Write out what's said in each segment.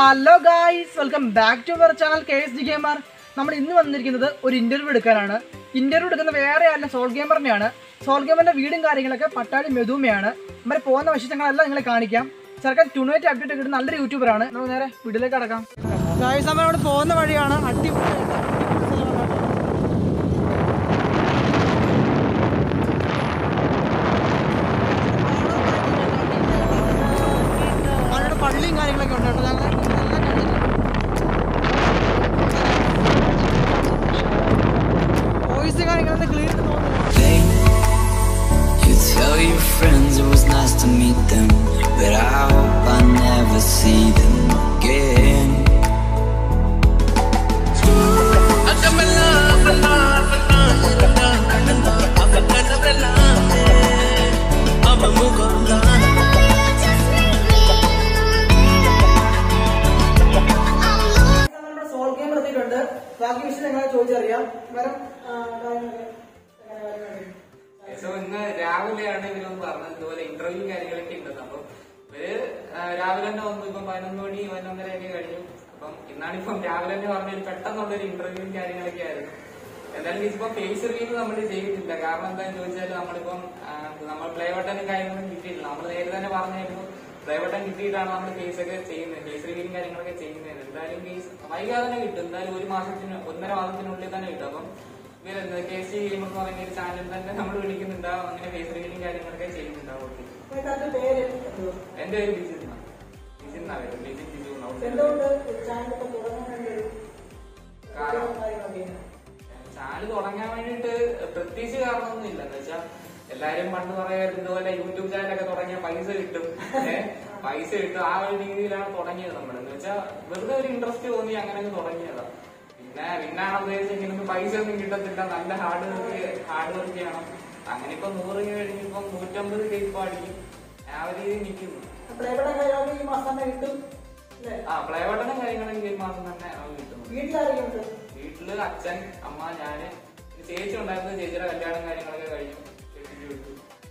Hello guys welcome back to our channel K S D gamer നമ്മൾ ഇന്ന് വന്നിരിക്കുന്നത് ഒരു ഇന്റർവ്യൂ എടുക്കാനാണ് ഇന്റർവ്യൂ എടുക്കുന്ന വേറെ അല്ല സോൾ ഗെയിമറിനെയാണ് സോൾ ഗെയിമറിന്റെ വീടും കാര്യങ്ങളൊക്കെ പട്ടാടി മെതുമയാണ് നമ്മൾ പോകുന്ന വിശേഷങ്ങളെല്ലാം നിങ്ങളെ കാണിക്കാം ചെറുക്കൻ ടുണേറ്റ് അപ്ഡേറ്റ് കിട്ടുന്ന നല്ലൊരു യൂട്യൂബറാണ് നമുക്ക് നേരെ വീട്ടിലേക്ക് കടക്കാം ഗായ്സ് നമ്മൾ അവിടെ പോകുന്ന വഴിയാണ് അടിപൊളി അവിടെ പള്ളിയും കാര്യങ്ങളൊക്കെ ഉണ്ട് കേട്ടോ ഞങ്ങൾ എല്ലാം കണ്ടിട്ടുണ്ട് വോയിസ് കാര്യങ്ങളൊക്കെ ക്ലിയർ തോന്നുന്നു Hey, you tell your friends it was nice to meet them, but I hope I never see them again. നമ്മുടെ സോൾ ഗെയിം എത്തിയിട്ടുണ്ട് ബാക്കി വിഷയം ഞങ്ങളെ ചോദിച്ചറിയാം വരം സോ ഇന്ന് രാവിലെയാണ് ഇവരൊന്ന് പറഞ്ഞത് ഇതുപോലെ ഇന്റർവ്യൂ കാര്യങ്ങളൊക്കെ ഉണ്ടെന്ന് അപ്പം ഇവര് ആ, രാവിലെ തന്നെ വന്നു ഇപ്പം പതിനൊന്ന് മണി പതിനൊന്നരയൊക്കെ കഴിഞ്ഞു അപ്പം ഇന്നാണിപ്പം രാവിലെ തന്നെ പറഞ്ഞ ഒരു പെട്ടെന്നുള്ളൊരു ഇന്റർവ്യൂ കാര്യങ്ങളൊക്കെ ആയിരുന്നു എന്തായാലും ഇതിപ്പോ ഫേസ് റിവ്യൂ നമ്മൾ ചെയ്തിട്ടില്ല കാരണം എന്താണെന്ന് ചോദിച്ചാൽ നമ്മളിപ്പം ആ, നമ്മൾ പ്ലേ ബട്ടനും കാര്യങ്ങളൊന്നും കിട്ടിയിട്ടില്ല നമ്മൾ നേരെ തന്നെ പറഞ്ഞായിരുന്നു പ്ലേ ബട്ടൺ കിട്ടിയിട്ടാണ് നമ്മൾ ഫേസ് ഒക്കെ ചെയ്യുന്നത് ഫേസ് റിവ്യൂവും കാര്യങ്ങളൊക്കെ ചെയ്യുന്നത് എന്തായാലും ഫേസ് വൈകാതെ തന്നെ കിട്ടും എന്തായാലും ഒരു മാസത്തിന് ഒന്നര മാസത്തിനുള്ളിൽ തന്നെ കിട്ടും അപ്പം ഇവരെന്താ കെ സി ഗെയിം എന്ന് പറയുന്ന ഒരു ചാനൽ തന്നെ നമ്മൾ വിളിക്കുന്നുണ്ടാവും അങ്ങനെ ഫേസ് റിവ്യൂവും കാര്യങ്ങളൊക്കെ ചെയ്യുന്നുണ്ടാവും പേര് എന്റെ പേര് ബിജിൻ എന്നാ. ബിജിൻ എന്നാ പേര് ബിജിൻ ബിജു എന്നാ. എന്തുകൊണ്ട് ചാനലൊക്കെ തുടങ്ങാൻ വേണ്ടി ഒരു കാരണം കാര്യങ്ങളൊക്കെ ചാനൽ തുടങ്ങാൻ വേണ്ടിയിട്ട് പ്രത്യേകിച്ച് കാരണമൊന്നും ഇല്ല എന്ന് വെച്ചാൽ എല്ലാരും പണ്ട് പറയായിരുന്നു ഇതുപോലെ യൂട്യൂബ് ചാനലൊക്കെ തുടങ്ങിയ പൈസ കിട്ടും ഏഹ് പൈസ കിട്ടും ആ ഒരു രീതിയിലാണ് തുടങ്ങിയത് നമ്മൾ എന്ന് വെച്ചാൽ വെറുതെ ഒരു ഇൻട്രസ്റ്റ് തോന്നി അങ്ങനെ അങ്ങ് തുടങ്ങിയതാ പിന്നെ പിന്നാണെന്ന് വിചാരിച്ചാൽ ഇങ്ങനെ പൈസ ഒന്നും കിട്ടത്തില്ല നല്ല ഹാർഡ് വർക്ക് ഹാർഡ് വർക്ക് ചെയ്യണം അങ്ങനെ ഇപ്പൊ നൂറ് കഴിഞ്ഞിപ്പം നൂറ്റമ്പത് കേപ്പ് അടിക്കും ആ ഒരു രീതിയിൽ നിൽക്കുന്നു പ്ലേബടെ കാര്യങ്ങൾ ഈ മാസം തന്നെ കിട്ടും അല്ലേ ആ പ്ലേ ബട്ടണും കാര്യങ്ങളും ഈ മാസം തന്നെ നമുക്ക് കിട്ടുന്നു വീട്ടിലാരെയുണ്ട് വീട്ടില് അച്ഛൻ അമ്മ ഞാന് പിന്നെ ചേച്ചി ഉണ്ടായിരുന്നു ചേച്ചിയുടെ കല്യാണം കാര്യങ്ങളൊക്കെ കഴിഞ്ഞു ചേച്ചിക്ക് വിട്ടു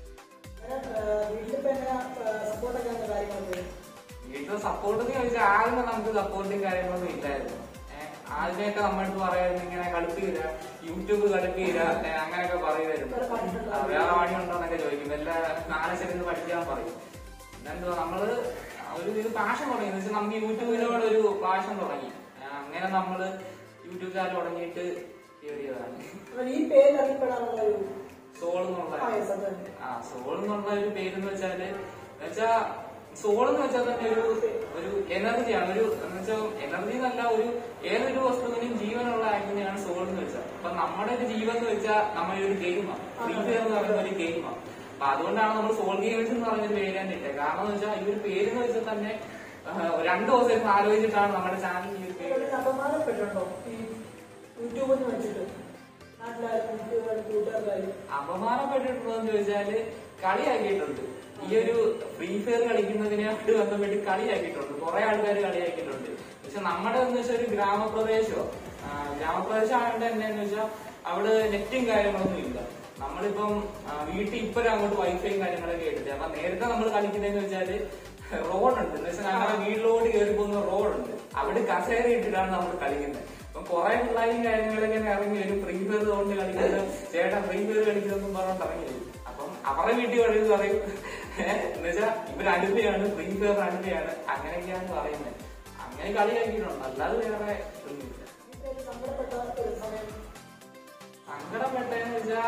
വീട്ടിലിപ്പോ എങ്ങനെ സപ്പോർട്ടൊക്കെ ഉണ്ട് കാര്യങ്ങളൊക്കെ വീട്ടിൽ സപ്പോർട്ട് എന്ന് ചോദിച്ചാൽ ആദ്യം നമുക്ക് സപ്പോർട്ടും കാര്യങ്ങളൊന്നും ഇല്ലായിരുന്നു ഏഹ് ആദ്യമൊക്കെ നമ്മളടുത്ത് പറയായിരുന്നു ഇങ്ങനെ കളിപ്പിക്കില്ല യൂട്യൂബ് കളിപ്പിക്കില്ല ഏഹ് അങ്ങനെയൊക്കെ പറയുമായിരുന്നു ആ, വേറെ പണിയുണ്ടോന്നൊക്കെ ചോദിക്കും വല്ല നാലശരിന്ന് പഠിക്കാൻ പറയും പിന്നെന്തുവാ നമ്മള് ഒരു ഇത് പാഷൻ തുടങ്ങി എന്ന് വെച്ചാൽ നമുക്ക് യൂട്യൂബിനോട് ഒരു പാഷൻ തുടങ്ങി ആ, അങ്ങനെ നമ്മള് യൂട്യൂബ് ചാനൽ തുടങ്ങിയിട്ട് കയറിയതാണ് അപ്പൊ ഈ പേര് അറിയപ്പെടാനുള്ള ഒരു സോൾ എന്നുള്ള ആ, yes, അത് തന്നെ. ആ സോൾ എന്നുള്ള ഒരു പേരെന്ന് വെച്ചാല് വെച്ചാ സോൾ എന്ന് വെച്ചാൽ തന്നെ ഒരു ഒരു എനർജിയാണ് ഒരു എന്ന് വെച്ചാൽ എനർജി എന്നല്ല ഒരു ഏതൊരു വസ്തുവിനും ജീവനുള്ള ആക്ടിനെയാണ് സോൾ എന്ന് വെച്ചാൽ അപ്പൊ നമ്മുടെ ഒരു ജീവൻ എന്ന് വെച്ചാൽ നമ്മുടെ ഒരു ഗെയിമാണ് ഫ്രീ ഫയർ എന്ന് പറയുന്ന ഒരു ഗെയിമാണ് അപ്പൊ അതുകൊണ്ടാണ് നമ്മൾ സോൾ ഗെയിംസ് എന്ന് പറഞ്ഞൊരു പേര് തന്നെ ഇട്ടത് കാരണം എന്ന് വെച്ചാൽ ഈ ഒരു പേര് എന്ന് വെച്ചാൽ തന്നെ ആ, രണ്ടു ദിവസം ഇരുന്ന് ആലോചിച്ചിട്ടാണ് നമ്മുടെ ചാനൽ ഈ ഒരു പേര് ഇതൊക്കെ അപമാനപ്പെട്ടിട്ടുണ്ടോ ഈ യൂട്യൂബിൽ നിന്ന് വെച്ചിട്ട് നാട്ടിലാരും കൂട്ടുകാരും അപമാനപ്പെട്ടിട്ടുണ്ടോന്ന് ചോദിച്ചാല് കളിയാക്കിയിട്ടുണ്ട് ഈ ഒരു ഫ്രീ ഫയർ കളിക്കുന്നതിനായിട്ട് ബന്ധപ്പെട്ട് കളിയാക്കിയിട്ടുണ്ട് കുറെ ആൾക്കാർ കളിയാക്കിയിട്ടുണ്ട് പക്ഷെ നമ്മുടെ എന്ന് വെച്ചാൽ ഒരു ഗ്രാമപ്രദേശമോ ആ, ഗ്രാമപ്രദേശം ആയതുകൊണ്ട് തന്നെ എന്ന് വെച്ചാൽ അവിടെ നെറ്റും കാര്യങ്ങളൊന്നും ഇല്ല നമ്മളിപ്പം ആ, വീട്ടിൽ ഇപ്പോഴും അങ്ങോട്ട് വൈഫൈയും കാര്യങ്ങളൊക്കെ എടുത്തത് അപ്പൊ നേരത്തെ നമ്മൾ കളിക്കുന്നതെന്ന് വെച്ചാല് റോഡുണ്ട് എന്ന് വെച്ചാൽ ഞങ്ങളുടെ വീട്ടിലോട്ട് കയറി പോകുന്ന റോഡുണ്ട് അവിടെ കസേര ഇട്ടിട്ടാണ് നമ്മൾ കളിക്കുന്നത് അപ്പൊ കുറെ പിള്ളേരും കാര്യങ്ങളൊക്കെ ഇങ്ങനെ ഇറങ്ങി വരും ഫ്രീ ഫയർ കൊണ്ട് കളിക്കുന്നത് ചേട്ടാ ഫ്രീ ഫയർ കളിക്കുന്നതെന്നും പറഞ്ഞോണ്ട് ഇറങ്ങി വരും അപ്പം അവരുടെ വീട്ടിൽ വഴി പറയും എന്നുവെച്ചാൽ ഇവർ അടുപ്പയാണ് ഫ്രീ ഫയർ അടുപ്പയാണ് അങ്ങനെയൊക്കെയാണ് പറയുന്നത് അങ്ങനെ കളിയാക്കിയിട്ടുണ്ട് അല്ലാതെ വേറെ ഒന്നുമില്ല സങ്കടപ്പെട്ട ഒരു സമയം സങ്കടപ്പെട്ടെന്ന് വെച്ചാ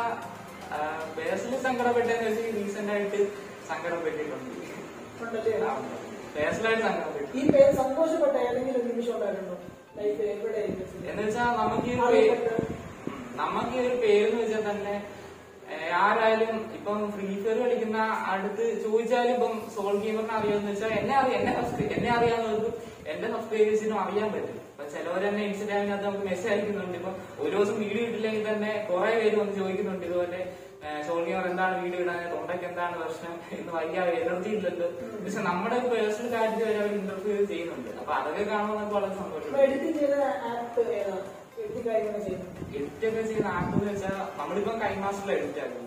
പേഴ്സണലി സങ്കടപ്പെട്ടെന്ന് വെച്ചാൽ റീസെന്റ് ആയിട്ട് സങ്കടപ്പെട്ടിട്ടുണ്ട് ഉണ്ടല്ലേ പേഴ്സണലായിട്ട് സങ്കടപ്പെട്ടു ഈ പേര് സന്തോഷപ്പെട്ട ഏതെങ്കിലും ഒരു നിമിഷം ഉണ്ടായിട്ടുണ്ടോ ലൈഫ് എവിടെ എന്ന് വെച്ചാൽ നമുക്ക് ഈ ഒരു പേര് ഉം, നമുക്ക് ഈ ഒരു പേരെന്ന് വെച്ചാൽ തന്നെ ഏഹ്, ആരായാലും ഇപ്പം ഫ്രീ ഫയർ കളിക്കുന്ന അടുത്ത് ചോദിച്ചാലും ഇപ്പം സോൾ ഗെയിമറിനെ അറിയാമെന്ന് വെച്ചാൽ എന്നെ അറിയാം എന്നെ സബ്സ്ക്രൈബ് എന്നെ അറിയാവുന്നവർക്കും എന്റെ സബ്സ്ക്രൈബേഴ്സിനും അറിയാൻ പറ്റും ഇപ്പൊ ചിലവർ തന്നെ ഇൻസ്റ്റാഗ്രാമിനകത്ത് നമുക്ക് മെസ്സേജ് അയക്കുന്നുണ്ട് ഇപ്പം ഒരു ദിവസം വീഡിയോ ഇട്ടില്ലെങ്കിൽ തന്നെ കുറെ പേര് വന്ന് ചോദിക്കുന്നുണ്ട് ഇതുപോലെ സോൾ ഗെയിമർ എന്താണ് വീഡിയോ ഇടാൻ തൊണ്ടയ്ക്ക് എന്താണ് പ്രശ്നം എന്ന് വയ്യ എനർജി ഇല്ലല്ലോ പക്ഷെ നമ്മുടെ പേഴ്സണൽ കാര്യത്തിൽ വരെ അവർ ഇന്റർവ്യൂ ചെയ്യുന്നുണ്ട് അപ്പൊ അതൊക്കെ കാണുമ്പോൾ നമുക്ക് വളരെ സന്തോഷം എഡിറ്റിംഗ് ചെയ്ത ആപ്പ് ഏതാ എഡിറ്റിംഗ് കാര്യങ്ങൾ ചെയ്യുന്നത് എഡിറ്റ് ഒക്കെ ചെയ്യുന്ന ആപ്പ് എന്ന് വെച്ചാൽ നമ്മളിപ്പം കൈമാസ്റ്ററിൽ എഡിറ്റ് ആക്കുന്നത്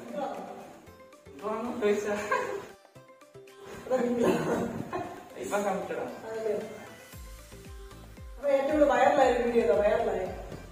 ഇപ്പൊ ചോദിച്ചാ അതാ നിങ്ങൾ ഇപ്പൊ കമ്പ്യൂട്ടറാണ് അതല്ലേ അപ്പൊ ഏറ്റവും കൂടുതൽ വൈറലായ വീഡിയോ ഏതാ വൈറലായ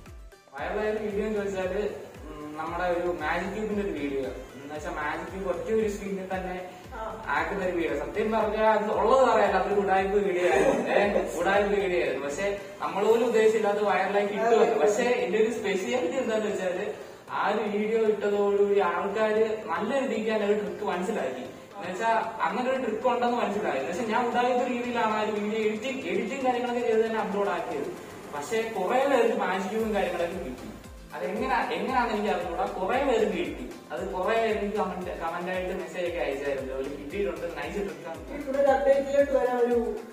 വയറുള്ള വീഡിയോ എന്ന് ചോദിച്ചാല് ഉം, നമ്മുടെ ഒരു മാജിക് ക്യൂബിന്റെ ഒരു വീഡിയോ എന്ന് വെച്ചാൽ മാജിക് ക്യൂബ് ഒറ്റ ഒരു സ്ക്രീനിൽ തന്നെ ആക്കുന്ന ഒരു വീഡിയോ സത്യം പറഞ്ഞാൽ അത് ഉള്ളത് പറയാല്ല അതൊരു ഉടായ്പ വീഡിയോ ആയിരുന്നു ഏഹ് ഉടായ്പ വീഡിയോ ആയിരുന്നു പക്ഷെ നമ്മൾ പോലും ഉദ്ദേശിച്ചില്ല അത് വൈറലായി കിട്ടുമെന്ന് പക്ഷെ എന്റെ ഒരു സ്പെഷ്യാലിറ്റി എന്താന്ന് വെച്ചാല് ആ ഒരു വീഡിയോ ഇട്ടതോടുകൂടി ആൾക്കാര് നല്ല രീതിക്ക് അതിന്റെ ഒരു ട്രിക്ക് മനസ്സിലാക്കി എന്നുവെച്ചാൽ അങ്ങനെ ഒരു ട്രിക്ക് ഉണ്ടെന്ന് മനസ്സിലായി പക്ഷെ ഞാൻ ഉടായ്പ രീതിയിലാണ് ആ ഒരു വീഡിയോ എഡിറ്റിംഗ് എഡിറ്റിംഗ് കാര്യങ്ങളൊക്കെ ചെയ്ത് തന്നെ അപ്ലോഡ് ആക്കിയത് പക്ഷെ കുറെ പേർക്ക് മാജിക്കും കാര്യങ്ങളൊക്കെ കിട്ടി അതെങ്ങനെ എങ്ങനെയാണെന്ന് എനിക്ക് അറിഞ്ഞൂടാ കുറെ പേര് കിട്ടി അത് കുറെ പേര് എനിക്ക് കമന്റ് കമന്റ് ആയിട്ട് മെസ്സേജ് ഒക്കെ അയച്ചായിരുന്നു ഒരു കിട്ടിയിട്ടുണ്ട് നൈസ് ട്രിക്കാണ് ഈ കൂടുതൽ അപ്ഡേറ്റിലേക്ക് വരാൻ ഒരു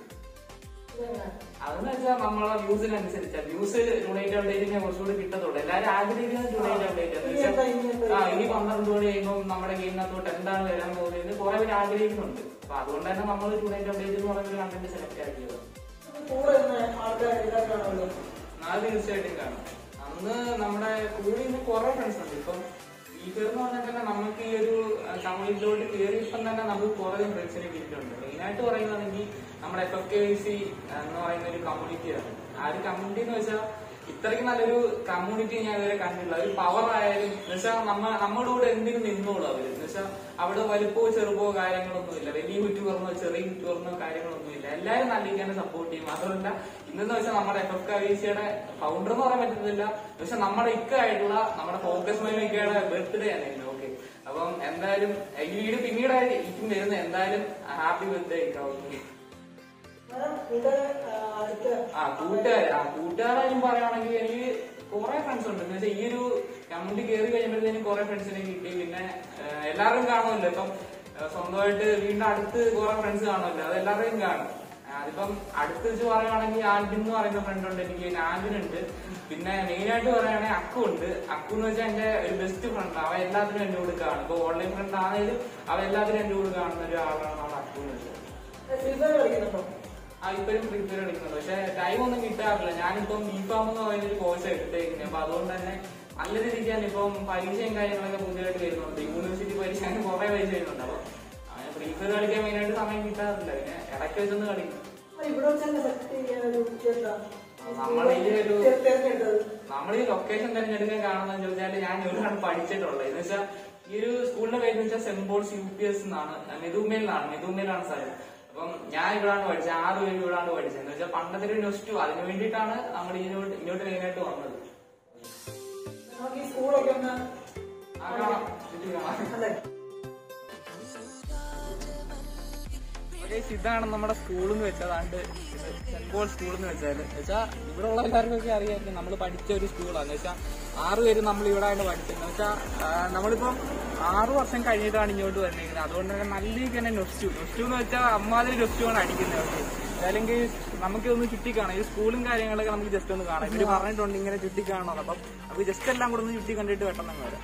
ഇതെങ്ങനെ? അതെന്ന് വെച്ചാൽ നമ്മളെ വ്യൂസിനനുസരിച്ചാ വ്യൂസ് ഡൊണേറ്റ് അപ്ഡേറ്റിനെ കുറച്ചുകൂടി കിട്ടത്തുള്ളൂ എല്ലാവരും ആഗ്രഹിക്കുന്നത് ഡൊണേറ്റ് അപ്ഡേറ്റ് ഇനി എന്താ, ഇനി എന്താ? ആ ഇനി പന്ത്രണ്ട് മണി കഴിയുമ്പോൾ നമ്മുടെ ഗെയിമിനകത്തോട്ട് എന്താണ് വരാൻ പോകുന്നത് കുറെ പേര് ആഗ്രഹിക്കുന്നുണ്ട് അപ്പൊ അതുകൊണ്ട് തന്നെ നമ്മൾ ഡൊണേറ്റ് അപ്ഡേറ്റ് എന്ന് പറയുന്ന കണ്ടന്റ് സെലക്ട് ആക്കിയത് കൂടെ നിന്ന് ആൾക്കാർ ഇതാക്കാണല്ലോ നാല് തീർച്ചയായിട്ടും കാണും അന്ന് നമ്മുടെ കൂടെ ഇന്ന് കുറെ ഫ്രണ്ട്സ് ഉണ്ട് ഇപ്പം ഈ എന്ന് പറഞ്ഞാൽ തന്നെ നമുക്ക് ഈ ഒരു കമ്മ്യൂണിറ്റിയിലോട്ട് കയറിയപ്പം തന്നെ നമുക്ക് കുറെ ഫ്രണ്ട്സിനെ കിട്ടിയിട്ടുണ്ട് മെയിനായിട്ട് പറയുകയാണെങ്കിൽ നമ്മുടെ എഫ് എഫ് കെ സി എന്ന് പറയുന്ന ഒരു കമ്മ്യൂണിറ്റിയാണ് ആ ഒരു കമ്മ്യൂണിറ്റി എന്ന് വെച്ചാൽ ഇത്രയ്ക്ക് നല്ലൊരു കമ്മ്യൂണിറ്റി ഞാൻ ഇതുവരെ കണ്ടില്ല ഒരു പവർ ആയാലും എന്നുവെച്ചാൽ നമ്മ നമ്മുടെ കൂടെ എന്തിനും നിന്നോളൂ അവര് എന്നുവെച്ചാൽ അവിടെ വലുപ്പമോ ചെറുപ്പോ കാര്യങ്ങളൊന്നുമില്ല വലിയ യൂട്യൂബറിനോ ചെറിയ യൂട്യൂബറിനോ കാര്യങ്ങളൊന്നുമില്ല എല്ലാവരും നല്ല രീതിയാണ് സപ്പോർട്ട് ചെയ്യും മാത്രമല്ല ഇന്നെന്ന് വെച്ചാൽ നമ്മുടെ എഫ് എഫ് കവീസിയുടെ ഫൗണ്ടർ എന്ന് പറയാൻ പറ്റുന്നില്ല പക്ഷെ നമ്മുടെ ഇക്ക ആയിട്ടുള്ള നമ്മുടെ ഫോക്കസ് മൈമിക്കയുടെ ബർത്ത്ഡേ ആണ് ഇന്ന് ഓക്കെ അപ്പം എന്തായാലും ഈ വീഡിയോ പിന്നീടായിരിക്കും വരുന്നത് എന്തായാലും ഹാപ്പി ബർത്ത്ഡേ ഇക്കാവുന്നു കാരണം കൂട്ടുകാരെ ആ, അടുത്ത ആ കൂട്ടുകാർ ആ കൂട്ടുകാരായാലും പറയുകയാണെങ്കിൽ എനിക്ക് കുറെ ഫ്രണ്ട്സ് ഉണ്ട് എന്ന് വെച്ചാൽ ഈ ഒരു കമ്മ്യൂണിറ്റി കയറി കഴിയുമ്പോഴത്തേനും കുറെ ഫ്രണ്ട്സിനെ കിട്ടി പിന്നെ ആ, എല്ലാവരും കാണുമല്ലോ ഇപ്പം ആ, സ്വന്തമായിട്ട് വീടിന്റെ അടുത്ത് കുറെ ഫ്രണ്ട്സ് കാണുമല്ലോ അത് എല്ലാവരെയും കാണും ആ, അതിപ്പം അടുത്ത് വെച്ച് പറയുവാണെങ്കിൽ ആൽബിൻ എന്ന് പറയുന്ന ഫ്രണ്ട് ഉണ്ട് എനിക്ക് പിന്നെ ആൽബിൻ ഉണ്ട് പിന്നെ മെയിൻ ആയിട്ട് പറയുകയാണെങ്കിൽ അക്കു ഉണ്ട് അക്കു എന്ന് വെച്ചാൽ എന്റെ ഒരു ബെസ്റ്റ് ഫ്രണ്ട് അവ എല്ലാത്തിനും എന്റെ കൂടെ കാണും ഇപ്പൊ ഓൺലൈൻ ഫ്രണ്ട് ആണെങ്കിലും അവ എല്ലാത്തിനും എന്റെ കൂടെ കാണുന്ന ഒരു ആളാണ് നമ്മുടെ അക്കു എന്ന് വെച്ചാൽ സിൽവർ കളിക്കുന്നുണ്ടോ ആ ഇപ്പോഴും പ്രിപ്പയർ കളിക്കുന്നുണ്ട് പക്ഷെ ടൈം ഒന്നും കിട്ടാറില്ല ഞാനിപ്പം ബി ഫാം എന്ന് പറയുന്ന ഒരു കോഴ്സ് എടുത്തേക്കുന്നത് അപ്പൊ അതുകൊണ്ട് തന്നെ നല്ല രീതിക്ക് തന്നെ ഇപ്പം പരീക്ഷയും കാര്യങ്ങളൊക്കെ പുതിയതായിട്ട് വരുന്നുണ്ട് യൂണിവേഴ്സിറ്റി പരീക്ഷ അങ്ങനെ കുറെ പരീക്ഷ വരുന്നുണ്ട് അപ്പൊ അങ്ങനെ ഫ്രീ ഫയർ കളിക്കാൻ മെയിനായിട്ട് സമയം കിട്ടാറില്ല പിന്നെ ഇടയ്ക്ക് വെച്ചൊന്ന് കളിക്കും അപ്പൊ ഇവിടെ വെച്ച് തന്നെ സെലക്ട് ചെയ്യാൻ ഒരു എന്താ നമ്മളെ ഈ ഒരു- തിര- തിരഞ്ഞെടുത്തത് നമ്മൾ ഈ ലൊക്കേഷൻ തിരഞ്ഞെടുക്കാൻ കാണുന്നതെന്ന് ചോദിച്ചാൽ ഞാൻ ഒരുപാട് പഠിച്ചിട്ടുള്ളത് എന്ന് വെച്ചാൽ ഈ ഒരു സ്കൂളിന്റെ പേര് വെച്ചാൽ saint Paul's U P S എന്നാണ് മെതുമേലിലാണ് മെതുമേലാണ് സ്ഥലം അപ്പം ഞാൻ ഇവിടാണ് പഠിച്ചത് ആറ് പേര് ഇവിടാണ് പഠിച്ചത് എന്ന് വെച്ചാൽ പണ്ടത്തെ ഒരു നൊസ്റ്റു അതിന് വേണ്ടിയിട്ടാണ് നമ്മൾ ഇങ്ങോട്ട് ഇങ്ങോട്ട് മെയിനായിട്ട് വന്നത് നമുക്ക് ഈ സ്കൂളൊക്കെ ഒന്ന് ആ കാണാം ചുറ്റി കാണാം അല്ലേ ഗൈസ് ഇതാണ് നമ്മുടെ സ്കൂൾ എന്ന് വെച്ചാൽ അതാണ്ട് സെന്റ് പോൾ സ്കൂൾ എന്ന് വെച്ചാൽ വെച്ചാൽ ഇവിടെ ഉള്ള എല്ലാവർക്കൊക്കെ അറിയാമായിരിക്കും നമ്മൾ പഠിച്ച ഒരു സ്കൂളാണ് വെച്ചാൽ ആറ് പേര് നമ്മൾ ഇവിടെ ആണ് പഠിച്ചത് വെച്ചാൽ നമ്മളിപ്പം ആറ് വർഷം കഴിഞ്ഞിട്ടാണ് ഇങ്ങോട്ട് വന്നിരിക്കുന്നത് അതുകൊണ്ട് തന്നെ നല്ല രീതിക്ക് തന്നെ നൊസ്റ്റു നൊസ്റ്റു എന്ന് വെച്ചാൽ അമ്മാതിരി നൊസ്റ്റുമാണ് അടിക്കുന്നത് അവർക്ക് അല്ലെങ്കിൽ നമുക്ക് ഒന്ന് ചുറ്റി കാണാം ഈ സ്കൂളും കാര്യങ്ങളൊക്കെ നമുക്ക് ജസ്റ്റ് ഒന്ന് കാണാം ഇവര് പറഞ്ഞിട്ടുണ്ട് ഇങ്ങനെ ചുറ്റി കാണണം അപ്പം നമുക്ക് ജസ്റ്റ് എല്ലാം കൂടെ ഒന്ന് ചുറ്റി കണ്ടിട്ട് പെട്ടെന്ന് വരാം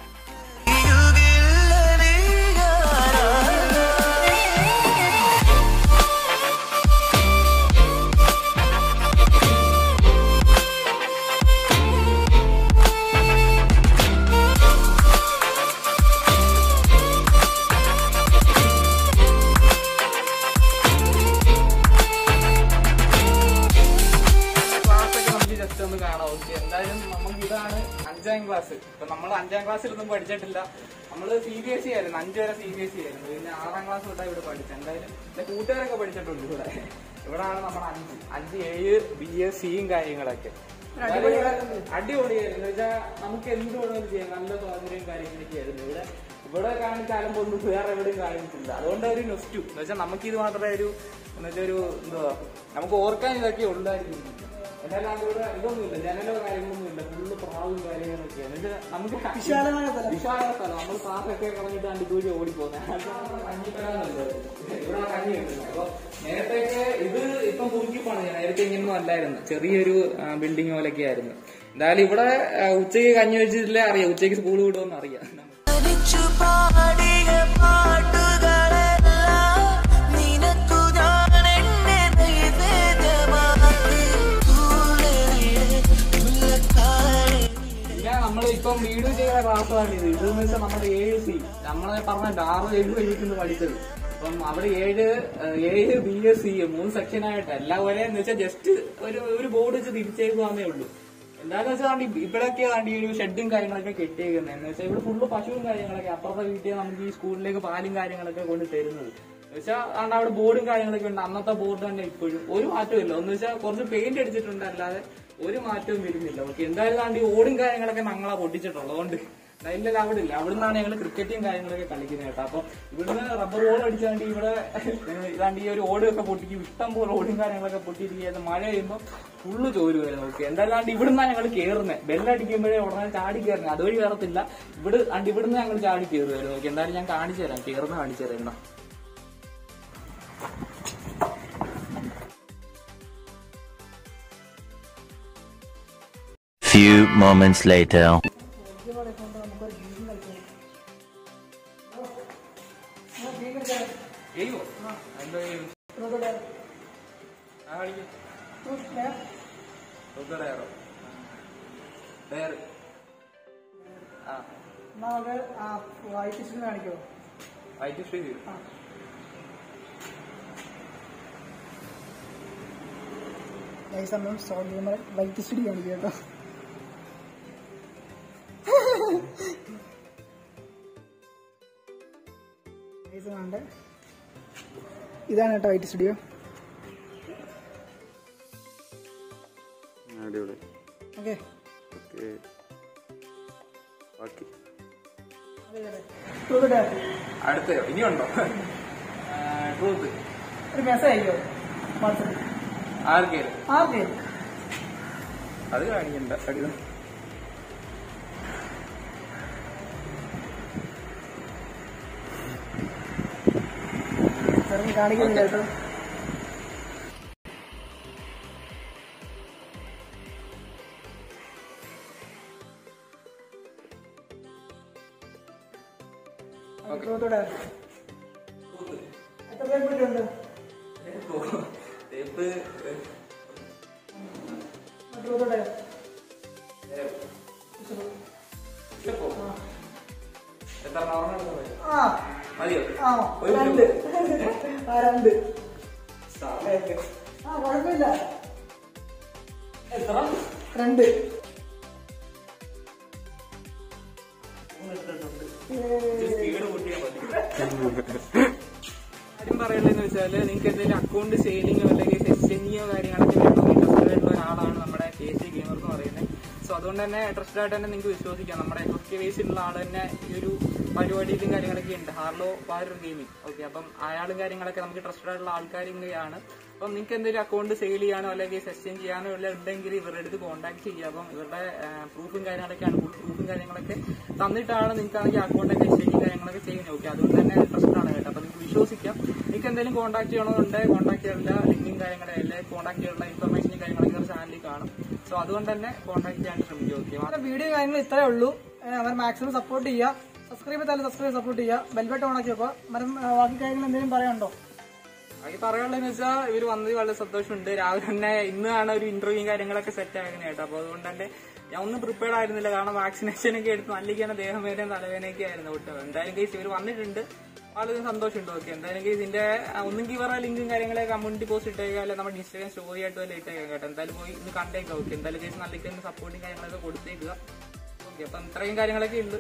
ക്ലാസ് ഒക്കെ നമുക്ക് ജസ്റ്റ് ഒന്ന് കാണാം ഓക്കെ എന്തായാലും നമുക്ക് ഇതാണ് അഞ്ചാം ക്ലാസ് ഇപ്പൊ നമ്മൾ അഞ്ചാം ക്ലാസ്സിലൊന്നും പഠിച്ചിട്ടില്ല നമ്മൾ സി ബി എസ് ഇ ആയിരുന്നു അഞ്ചു വരെ സി ബി എസ് ഇ ആയിരുന്നു പിന്നെ ആറാം ക്ലാസ് തൊട്ടാണ് ഇവിടെ പഠിച്ചത് എന്തായാലും എന്റെ കൂട്ടുകാരൊക്കെ പഠിച്ചിട്ടുണ്ട് ഇവിടെ ഇവിടാണ് നമ്മുടെ അഞ്ച് അഞ്ച് ഏഴ് ബി എസ് സിയും കാര്യങ്ങളൊക്കെ അടിപൊളിയായിരുന്നു വെച്ചാൽ നമുക്ക് എന്ത് വേണമെങ്കിലും ചെയ്യാം നല്ല സ്വാതന്ത്ര്യവും കാര്യങ്ങളൊക്കെ ആയിരുന്നു ഇവിടെ ഇവിടെ കാണിച്ചാലും ഒന്നും വേറെ എവിടെയും കാണിച്ചില്ല അതുകൊണ്ട് ഒരു നൊസ്റ്റു എന്ന് വെച്ചാൽ നമുക്ക് ഇത് മാത്രമേ ഒരു എന്ന് വെച്ചാൽ ഒരു എന്തുവാ നമുക്ക് ഓർക്കാൻ ഇതൊക്കെ ഉണ്ടായിരിക്കും എന്നാലും ഇവിടെ ഇതൊന്നുമില്ല ജനലോ കാര്യങ്ങളൊന്നും ഇല്ല ഫുള്ള് പ്രാവും കാര്യങ്ങളൊക്കെയാണ് എന്നുവെച്ചാൽ നമുക്ക് വിശാലമായ സ്ഥലം. വിശാല സ്ഥലം നമ്മൾ പാസ്സൊക്കെ കളഞ്ഞിട്ട് അണ്ടിക്കൂടി ഓടിപ്പോകുന്നത് ഇവിടെ കഞ്ഞി കിട്ടുന്നത് അപ്പൊ നേരത്തെയൊക്കെ ഇത് ഇപ്പം പുതുക്കി പണിഞ്ഞ നേരത്തെ ഇങ്ങനൊന്നും അല്ലായിരുന്നു ചെറിയൊരു ബിൽഡിംഗ് പോലൊക്കെ ആയിരുന്നു എന്തായാലും ഇവിടെ ആ, ഉച്ചയ്ക്ക് കഞ്ഞി വെച്ചിട്ടില്ലേ അറിയാം ഉച്ചയ്ക്ക് സ്കൂൾ വിടുമെന്ന് അറിയാം പഠിച്ചു പാടിയ പാട്ടുകളെല്ലാം നിനക്കു ഞാൻ എന്നെ നൈവേദ്യമാക്കി കൂടെവിടെ മുല്ലക്കാരെ പിന്നെ നമ്മൾ ഇപ്പം വീഡിയോ ചെയ്ത ക്ലാസ്സാണ് ഇത് ഇതെന്ന് വെച്ചാൽ നമ്മുടെ ഏഴ് സി നമ്മളെ പറഞ്ഞിട്ട് ആറ് ഏഴ് കഴിഞ്ഞിട്ട് പഠിച്ചത് അപ്പം അവിടെ ഏഴ് ഏഹ്, ഏഴ് ബി എസ് സി മൂന്ന് സെക്ഷനായിട്ട് എല്ലാം ഒരേ എന്ന് വെച്ചാൽ ജസ്റ്റ് ഒരു ഒരു ബോർഡ് വെച്ച് തിരിച്ചേക്കുവാന്നേ ഉള്ളൂ എന്താന്ന് വെച്ചാൽ ഇവിടെയൊക്കെ ആണ്ട് ഈ ഒരു ഷെഡും കാര്യങ്ങളൊക്കെ കെട്ടിയേക്കുന്നത് എന്ന് വെച്ചാൽ ഇവിടെ ഫുള്ള് പശുവും കാര്യങ്ങളൊക്കെ അപ്പുറത്തെ വീട്ടിൽ നമുക്ക് ഈ സ്കൂളിലേക്ക് പാലും കാര്യങ്ങളൊക്കെ കൊണ്ട് തരുന്നത് എന്ന് വെച്ചാൽ ആണ്ട് അവിടെ ബോർഡും കാര്യങ്ങളൊക്കെ ഉണ്ട് അന്നത്തെ ബോർഡ് തന്നെ ഇപ്പോഴും ഒരു മാറ്റവും ഇല്ല എന്ന് വെച്ചാൽ കുറച്ച് പെയിന്റ് അടിച്ചിട്ടുണ്ട് അല്ലാതെ ഒരു മാറ്റവും വരുന്നില്ല ഓക്കെ എന്തായാലും ആണ്ട് ഈ ഓടും കാര്യങ്ങളൊക്കെ ഞങ്ങളാ പൊട്ടിച്ചിട്ടുള്ളത് അതുകൊണ്ട് ഇല്ല അവിടെ ഇല്ല അവിടെ നിന്നാണ് ഞങ്ങൾ ക്രിക്കറ്റും കാര്യങ്ങളൊക്കെ കളിക്കുന്നത് കേട്ടോ അപ്പൊ ഇവിടുന്ന് റബ്ബർ ബോൾ അടിച്ചാണ്ട് ഇവിടെ ഏഹ്, ഇതാണ്ട് ഈ ഒരു ഓടുമൊക്കെ പൊട്ടിക്കും ഇഷ്ടം പോലെ ഓടും കാര്യങ്ങളൊക്കെ പൊട്ടിയിരിക്കുന്നത് മഴ പെയ്യുമ്പോൾ ഫുള്ള് ചോര് വരുന്നത് ഓക്കെ എന്തായാലും ഇവിടുന്നാണ് ഞങ്ങൾ കയറുന്നത് ബെല്ലടിക്കുമ്പോഴേ ഉടനെ ചാടി കയറുന്നത് അതുവഴി കയറത്തില്ല ഇവിടെ അണ്ട് ഇവിടുന്ന് ഞങ്ങൾ ചാടി കയറുമായിരുന്നു ഓക്കെ എന്തായാലും ഞാൻ കാണിച്ചു തരാം കയറുന്ന കാണിച്ചു തരാം എന്നാ Few moments later. എയ്യോ എന്തോ ചെയ്യും? ആ കളിക്ക്. സൂപ്പർ ഡയറോ. ഡയറ്. ആ വൈറ്റ് കാണിക്കോ വൈറ്റ് സ്ട്രീറ്റ് ഈ സമയം സോൾ ഗെയിമർ വൈറ്റ് സ്റ്റുഡി കാണിക്കും കേട്ടോ Guys, ഇതാണ്ട്. ഇതാണ് കേട്ടോ വൈറ്റ് സ്റ്റുഡിയോ അടിപൊളി ഓക്കെ ഓക്കെ ബാക്കി അടുത്തയോ ഇനിയുണ്ടോ ട്രൂത്ത് ഒരു മെസ്സേജ് അയക്കോ വാട്സപ്പിൽ ആർക്കേലും ആർക്ക് അത് കാണിക്കണ്ട അടിത ചെറുപ്പം കാണിക്കുന്നില്ല കേട്ടോ ട്രൂത്തോടെ എത്ര പേര് പോയിട്ടുണ്ട് ടേപ്പ് ട്രൂത്തോടെ ഇഷ്ടപ്പോ എത്ര നോർമൽ ആ മതിയോ ആ ഒരു രണ്ട് ആ രണ്ട് സമയൊക്കെ ആ കുഴപ്പമില്ല എത്ര രണ്ട് സ്പീഡ് കൂട്ടിയാൽ മതി കാര്യം പറയുള്ളതെന്ന് വെച്ചാല് നിങ്ങൾക്ക് എന്തെങ്കിലും അക്കൗണ്ട് സെയിലിങ്ങോ അല്ലെങ്കിൽ സെറ്റിങ്ങോ കാര്യങ്ങളൊക്കെ വേണമെങ്കിൽ ട്രസ്റ്റഡ് ആയിട്ടുള്ള ഒരാളാണ് നമ്മുടെ കെ സി ഗെയിമർ എന്ന് പറയുന്നത് സോ അതുകൊണ്ട് തന്നെ ട്രസ്റ്റഡ് ആയിട്ട് തന്നെ നിങ്ങൾക്ക് വിശ്വസിക്കാം നമ്മുടെ എഫ് വേസിലുള്ള ആൾ തന്നെ ഈ ഒരു പരിപാടിയിലും കാര്യങ്ങളൊക്കെ ഉണ്ട് ഹാർലോ വാരർ ഗെയിമിംഗ് ഓക്കെ അപ്പം അയാളും കാര്യങ്ങളൊക്കെ നമുക്ക് ട്രസ്റ്റഡ് ആയിട്ടുള്ള ആൾക്കാരിങ്ങനെയാണ് അപ്പം നിങ്ങൾക്ക് എന്തെങ്കിലും അക്കൗണ്ട് സെയിൽ ചെയ്യാനോ അല്ലെങ്കിൽ സെസ്റ്റൻ ചെയ്യാനോ വല്ല ഉണ്ടെങ്കിൽ ഇവരുടെ അടുത്ത് കോൺടാക്ട് ചെയ്യുക അപ്പം ഇവരുടെ പ്രൂഫും കാര്യങ്ങളൊക്കെയാണ് ഫുൾ പ്രൂഫും കാര്യങ്ങളൊക്കെ തന്നിട്ടാണ് നിങ്ങൾക്കാണെങ്കിൽ അക്കൗണ്ടൊക്കെ എക്സ്ചേഞ്ച് കാര്യങ്ങളൊക്കെ ചെയ്യുന്നത് ഓക്കെ അതുകൊണ്ട് തന്നെ ട്രസ്റ്റഡ് ആണ് കേട്ടോ അപ്പം നിങ്ങൾക്ക് വിശ്വസിക്കാം നിങ്ങൾക്ക് എന്തെങ്കിലും കോൺടാക്ട് ചെയ്യണമെന്നുണ്ടെങ്കിൽ കോൺടാക്ട് ചെയ്യാനുള്ള ലിങ്കും കാര്യങ്ങളും അല്ലെങ്കിൽ കോൺടാക്ട് ചെയ്യാനുള്ള ഇൻഫർമേഷനും കാര്യങ്ങളൊക്കെ ഒരു ചാനലിൽ കാണും സോ അതുകൊണ്ട് തന്നെ കോൺടാക്ട് ചെയ്യാൻ ശ്രമിക്കും ഓക്കെ നമ്മുടെ വീഡിയോ കാര്യങ്ങൾ ഇത്രേ ഉള്ളൂ ഏഹ് അവർ മാക്സിമം സപ്പോർട്ട് ചെയ്യുക സബ്സ്ക്രൈബ് ചെയ്താലും സബ്സ്ക്രൈബ് സപ്പോർട്ട് ചെയ്യുക ബെൽബട്ട് ഓൺ ആക്കി വെക്കുക മരം ഏഹ് ബാക്കി കാര്യങ്ങൾ എന്തെങ്കിലും പറയാനുണ്ടോ ബാക്കി പറയാനുള്ളതെന്ന് വെച്ചാൽ ഇവർ വന്നതിൽ വളരെ സന്തോഷമുണ്ട് രാവിലെ തന്നെ ഇന്നാണ് ഒരു ഇന്റർവ്യൂ കാര്യങ്ങളൊക്കെ സെറ്റ് ആകുന്നത് കേട്ടോ അപ്പോൾ അതുകൊണ്ട് തന്നെ ഞാൻ ഒന്നും പ്രിപ്പയർഡ് ആയിരുന്നില്ല കാരണം വാക്സിനേഷൻ ഒക്കെ എടുത്ത് നല്ലിക്കാன ദേഹം വേദന തലവേദനയൊക്കെ ആയിരുന്നു കേട്ടോ എന്തായാലും കേസ് ഇവർ വന്നിട്ടുണ്ട് വളരെ സന്തോഷമുണ്ട് ഓക്കെ എന്തായാലും കേസ് ഇതിന്റെ ആ, ഒന്നുകിൽ ഇവരുടെ ലിങ്കും കാര്യങ്ങളെ കമ്മ്യൂണിറ്റി പോസ്റ്റ് ഇട്ടേക്കാം അല്ലെങ്കിൽ നമ്മുടെ ഇൻസ്റ്റാഗ്രാം സ്റ്റോറി ആയിട്ട് വല്ല ഇട്ടേക്കാം കേട്ടോ എന്തായാലും പോയി ഇന്ന് കണ്ടേക്കാം ഓക്കെ എന്തായാലും കേസ് നല്ലിക്കുന്ന സപ്പോർട്ടും കാര്യങ്ങളൊക്കെ കൊടുത്തേക്കുക ഓക്കെ അപ്പം ഇത്രയും കാര്യങ്ങളൊക്കെ ഉണ്ട്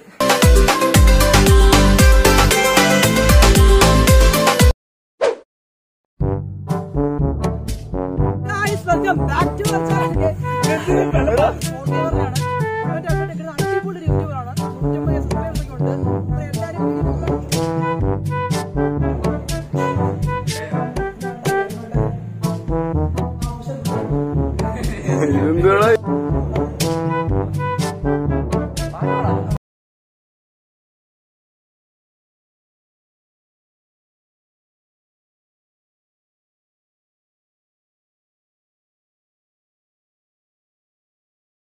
guys welcome back to our channel അടിപൊളി റിവ്യൂ ആണ് നൂറ്റമ്പത് സബ്സ്ക്രൈബേഴ്സ് ഒക്കെ ഉണ്ട് അപ്പോൾ എല്ലാവരും എന്തുവാ